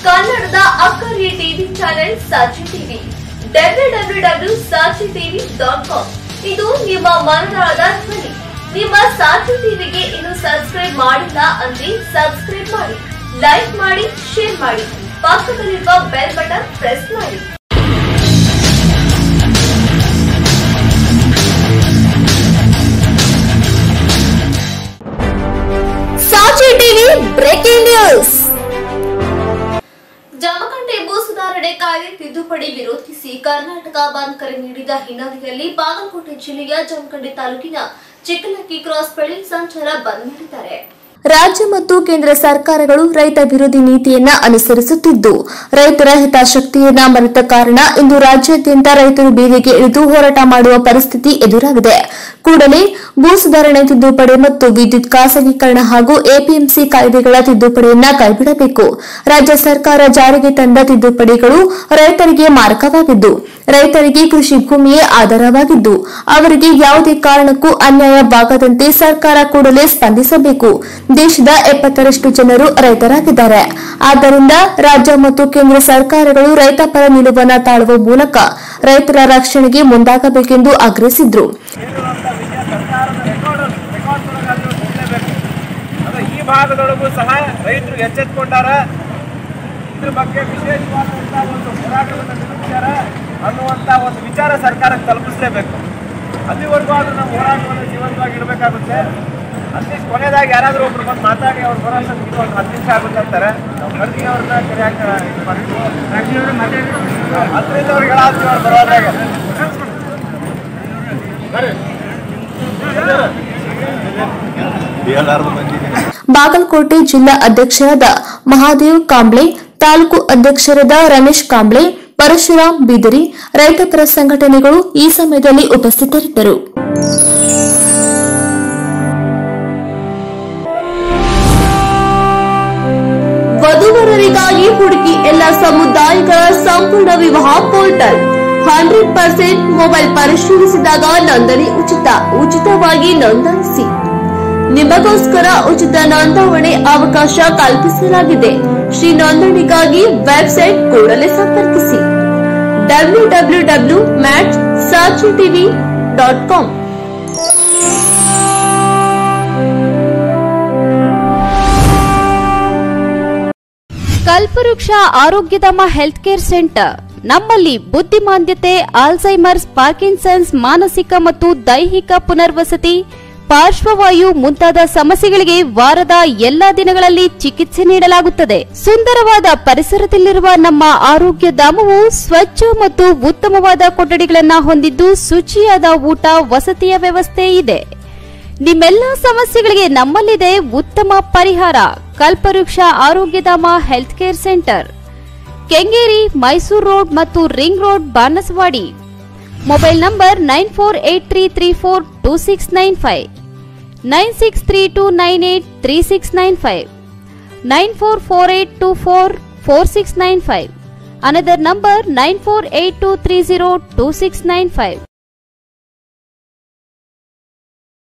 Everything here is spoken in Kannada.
ಕನ್ನಡದ ಅಕ್ಕರೆ TV channel Sakshi TV W W W Sakshi TV dot com ಇದು ನಿಮ್ಮ ಮನದಾಳದ ಧ್ವನಿ ನಿಮ್ಮ ಸಾಕ್ಷಿ ಟಿವಿಗೆ ಇನ್ನು ಸಬ್ಸ್ಕ್ರೈಬ್ ಮಾಡಿಲ್ಲ ಅಂದ್ರೆ ಸಬ್ಸ್ಕ್ರೈಬ್ ಮಾಡಿ ಲೈಕ್ ಮಾಡಿ ಶೇರ್ ಮಾಡಿ ಪಕ್ಕದಲ್ಲಿರುವ ಬೆಲ್ ಬಟನ್ ಪ್ರೆಸ್ ಮಾಡಿ Sakshi TV breaking news Jamakhandi ಭೂ ಸುಧಾರಣೆ ಕಾಯ್ದೆ ತಿದ್ದುಪಡಿ ವಿರೋಧಿಸಿ ಕರ್ನಾಟಕ ಬಂದ್ ಕರೆ ನೀಡಿದ ಹಿನ್ನೆಲೆಯಲ್ಲಿ ಬಾಗಲಕೋಟೆ ಜಿಲ್ಲೆಯ ಜಮಖಂಡಿ ತಾಲೂಕಿನ ಚಿಕ್ಕಲಕ್ಕಿ ಕ್ರಾಸ್ ಬಳಿ ಸಂಚಾರ ಬಂದ್ ಮಾಡಿದ್ದಾರೆ ರಾಜ್ಯ ಮತ್ತು ಕೇಂದ್ರ ಸರ್ಕಾರಗಳು ರೈತ ವಿರೋಧಿ ನೀತಿಯನ್ನ ಅನುಸರಿಸುತ್ತಿದ್ದು ರೈತರ ಹಿತಾಸಕ್ತಿಯನ್ನ ಮರೆತ ಕಾರಣ ಇಂದು ರಾಜ್ಯಾದ್ಯಂತ ರೈತರು ಬೀದಿಗೆ ಇಳಿದು ಹೋರಾಟ ಮಾಡುವ ಪರಿಸ್ಥಿತಿ ಎದುರಾಗಿದೆ ಕೂಡಲೇ ಭೂ ಸುಧಾರಣೆ ತಿದ್ದುಪಡಿ ಮತ್ತು ವಿದ್ಯುತ್ ಖಾಸಗೀಕರಣ ಹಾಗೂ ಎಪಿಎಂಸಿ ಕಾಯ್ದೆಗಳ ತಿದ್ದುಪಡಿಯನ್ನ ಕೈಬಿಡಬೇಕು ರಾಜ್ಯ ಸರ್ಕಾರ ಜಾರಿಗೆ ತಂದ ತಿದ್ದುಪಡಿಗಳು ರೈತರಿಗೆ ಮಾರಕವಾಗಿದ್ದು ರೈತರಿಗೆ ಕೃಷಿ ಭೂಮಿಯೇ ಆಧಾರವಾಗಿದ್ದು ಅವರಿಗೆ ಯಾವುದೇ ಕಾರಣಕ್ಕೂ ಅನ್ಯಾಯವಾಗದಂತೆ ಸರ್ಕಾರ ಕೂಡಲೇ ಸ್ಪಂದಿಸಬೇಕು ದೇಶದ ಎಪ್ಪತ್ತರಷ್ಟು ಜನರು ರೈತರಾಗಿದ್ದಾರೆ ಆದ್ದರಿಂದ ರಾಜ್ಯ ಮತ್ತು ಕೇಂದ್ರ ಸರ್ಕಾರಗಳು ರೈತ ಪರ ನಿಲುವನ್ನ ತಾಳುವ ಮೂಲಕ ರೈತರ ರಕ್ಷಣೆಗೆ ಮುಂದಾಗಬೇಕೆಂದು ಆಗ್ರಹಿಸಿದ್ರು ಹೇಳಿರುವಂಥ ವಿಷಯ ಸರ್ಕಾರದ ರೆಕಾರ್ಡ್ ರೆಕಾರ್ಡ್ ಒಳಗಾದ್ರೂ ಸಿಗಲೇಬೇಕು ಅದು ಈ ಭಾಗದೊಳಗೂ ಸಹ ರೈತರು ಎಚ್ಚೆತ್ಕೊಂಡಾರ ಇದ್ರ ಬಗ್ಗೆ ವಿಶೇಷವಾದಂಥ ಒಂದು ಹೋರಾಟವನ್ನು ನಡೆಸ್ತಾರ ಅನ್ನುವಂಥ ಒಂದು ವಿಚಾರ ಸರ್ಕಾರಕ್ಕೆ ತಲುಪಿಸಲೇಬೇಕು ಅಲ್ಲಿವರೆಗೂ ಆದ್ರೂ ನಾವು ಹೋರಾಟವನ್ನು ಜೀವಂತವಾಗಿ ಇಡಬೇಕಾಗುತ್ತೆ ಅಟ್ಲೀಸ್ಟ್ ಕೊನೆಯದಾಗಿ ಯಾರಾದರೂ ಒಬ್ರು ಬಂದು ಮಾತಾಡಿ ಅವ್ರು ಬರೋಷ್ಟು ಇದು ಒಂದು ಹತ್ತು ನಿಮಿಷ ಆಗುತ್ತೆ ಅಂತಾರೆ ನಾವು ಖರ್ಗೆ ಅವ್ರನ್ನ ಕರೆಯಾಕ ಇದು ಮಾಡಿದ್ವಿ ಹತ್ತರಿಂದ ಅವ್ರಿಗೆ ಹೇಳಾದ್ವಿ ಅವ್ರು ಬರೋದ್ರಾಗ ಬಾಗಲಕೋಟೆ ಜಿಲ್ಲಾ ಅಧ್ಯಕ್ಷರಾದ ಮಹಾದೇವ್ ಕಾಂಬ್ಳೆ ತಾಲೂಕು ಅಧ್ಯಕ್ಷರಾದ ರಮೇಶ್ ಕಾಂಬ್ಳೆ ಪರಶುರಾಮ್ ಬೀದರಿ ರೈತಪರ ಸಂಘಟನೆಗಳು ಈ ಸಮಯದಲ್ಲಿ ಉಪಸ್ಥಿತರಿದ್ದರು ವಧುವರರಿಗಾಗಿ ಹುಡುಕಿ ಎಲ್ಲ ಸಮುದಾಯಗಳ ಸಂಪೂರ್ಣ ವಿವಾಹ ಪೋರ್ಟಲ್ ಹಂಡ್ರೆಡ್ ಪರ್ಸೆಂಟ್ ಮೊಬೈಲ್ ಪರಿಶೀಲಿಸಿದಾಗ ನೋಂದಣಿ ಉಚಿತ ಉಚಿತವಾಗಿ ನೋಂದಾಯಿಸಿ ನಿಮಗೋಸ್ಕರ ಉಚಿತ ನೋಂದಾವಣೆ ಅವಕಾಶ ಕಲ್ಪಿಸಲಾಗಿದೆ ಶ್ರೀ ನೋಂದಣಿಗಾಗಿ ವೆಬ್ಸೈಟ್ ಕೂಡಲೇ ಸಂಪರ್ಕಿಸಿ W W W mat Sakshi TV dot com Kalpavriksha Arogyadhama health care centre ನಮ್ಮಲ್ಲಿ ಬುದ್ಧಿಮಾಂದ್ಯತೆ ಆಲ್ಝೈಮರ್ಸ್ ಪಾರ್ಕಿನ್ಸನ್ಸ್ ಮಾನಸಿಕ ಮತ್ತು ದೈಹಿಕ ಪುನರ್ವಸತಿ ಪಾರ್ಶ್ವವಾಯು ಮುಂತಾದ ಸಮಸ್ಯೆಗಳಿಗೆ ವಾರದ ಎಲ್ಲಾ ದಿನಗಳಲ್ಲಿ ಚಿಕಿತ್ಸೆ ನೀಡಲಾಗುತ್ತದೆ ಸುಂದರವಾದ ಪರಿಸರದಲ್ಲಿರುವ ನಮ್ಮ ಆರೋಗ್ಯ ಧಾಮವು ಸ್ವಚ್ಛ ಮತ್ತು ಉತ್ತಮವಾದ ಕೊಠಡಿಗಳನ್ನು ಹೊಂದಿದ್ದು ಶುಚಿಯಾದ ಊಟ ವಸತಿಯ ವ್ಯವಸ್ಥೆ ಇದೆ ನಿಮ್ಮೆಲ್ಲ ಸಮಸ್ಯೆಗಳಿಗೆ ನಮ್ಮಲ್ಲಿದೆ ಉತ್ತಮ ಪರಿಹಾರ Kalpavriksha Arogyadhama health care centre Kengeri Mysuru road ಮತ್ತು ring road Banasawadi mobile number nine four eight three three four two six nine five nine six three two nine eight three six nine five nine four four eight two four four six nine five another number nine four eight two three zero two six nine five